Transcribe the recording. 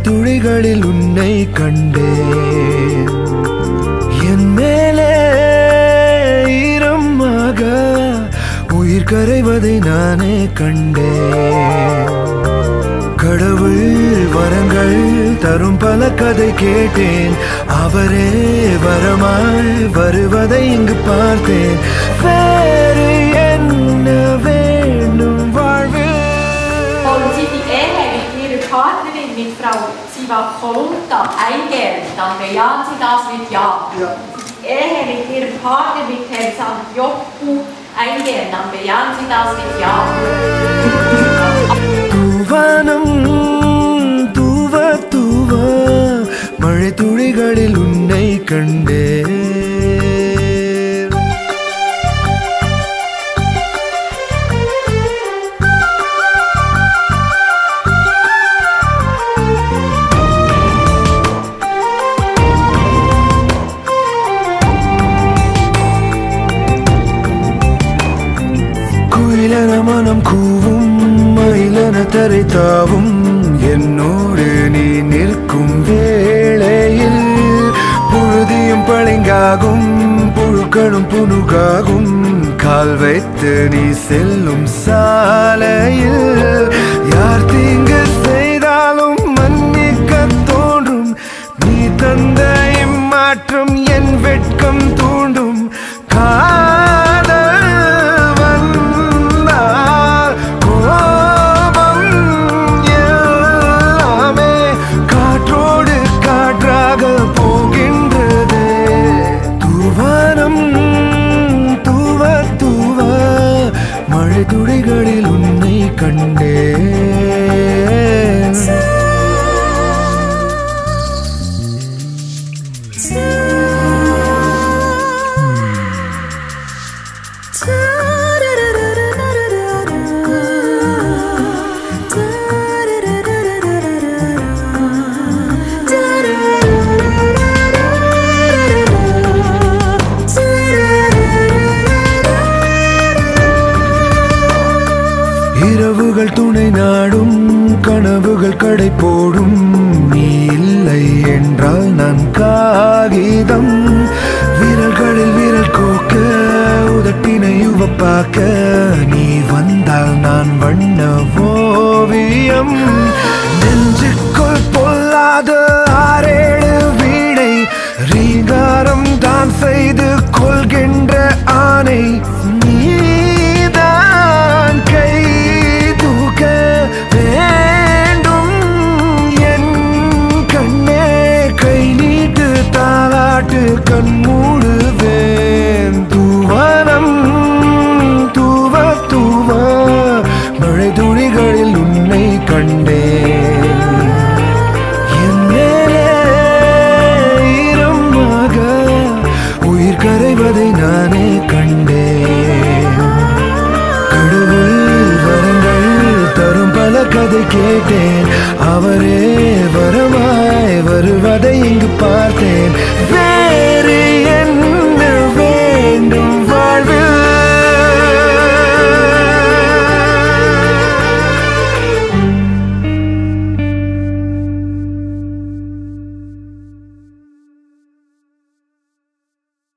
துளிகளில் உன்னை கண்டேன் என் மேலே ஈரமாக உயிர் கரைவதை நானே கண்டேன் கடவுள் வரங்கள் தரும் பல கதை கேட்டேன் அவரே வரமாய் வருவதை இங்கு பார்த்தேன் வேறு என்ன வேண்டும் வாழ்வில் Wollen Sie die Ehe mit Ihrer Partnerin, mit Frau Siva Kolunta, eingehen? Dann bejahen Sie das mit Ja. Die Ehe mit Ihrem Partner, mit Herrn Sanjoku, eingehen? Dann bejahen Sie das mit Ja. தூவானம் தூவ தூவ மழை துளிகளில் உன்னை கண்டேன் குயிலன மனம் கூவும் மயிலன தரை தாவும் என்னோடு நீ நிற்கும் வேளையில் புழுதியும் பளிங்காகும் புழுக்களும் புனுகாகும் கால் வைத்து நீ செல்லும் சாலையில் யார் தீங்கு செய்தாலும் மன்னிக்க தோன்றும் நீ தந்த இம்மாற்றம் என் வெட்கம் தூண்டும் காதல் வந்தால் கோபம் எல்லாமே காற்றோடு காற்றாக போகின்றதே தூவானம் தூவ தூவ மழை துளிகளில் உன்னை கண்டேன் இரவுகள் துணை நாடும் கனவுகள் கடை போடும் நீ இல்லை என்றால் நான் காகிதம் விரல்களில் விரல் கோக்க உதட்டினை உவப்பாக்க நீ வந்தால் நான் வண்ண ஓவியம் நெஞ்சுக்குள் பொல்லாத ஆறேழு வீணை ரீங்காரம் தான் செய்து கொள்கின்ற ஆணை நீதான் கை தூக்க வேண்டும் என் கண்ணே கை நீட்டு தாளாட்டு கண் மூடுவேன் தூவனம் தூவ தூவ மழை துளிகளில் உன்னை கண்டேன் என் மேலே ஈரமாக உயிர் கரைவதை நானே கண்டேன் கடவுள் வரங்கள் தரும் பல கதை கேட்டேன் அவரே வரமாய் வருவதை இங்கு பார்த்தேன்